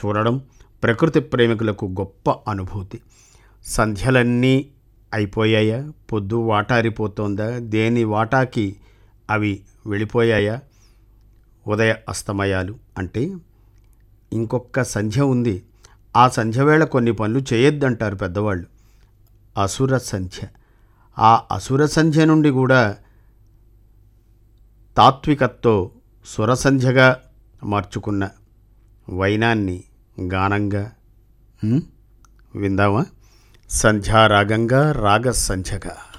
చూడడం ప్రకృతి ప్రేమికులకు గొప్ప అనుభూతి సంధ్యలన్నీ అయిపోయాయా పొద్దు వాటారిపోతోందా దేని వాటాకి అవి వెళ్ళిపోయాయా ఉదయ అస్తమయాలు అంటే ఇంకొక సంధ్య ఉంది ఆ సంధ్య వేళ కొన్ని పనులు చేయొద్దంటారు పెద్దవాళ్ళు అసుర సంధ్య ఆ అసుర సంధ్య నుండి కూడా తాత్వికతో సురసంధ్యగా మార్చుకున్న వైనాన్ని గానంగా ఉం? విందామా సంధ్యారాగంగా రాగ సంధ్యగా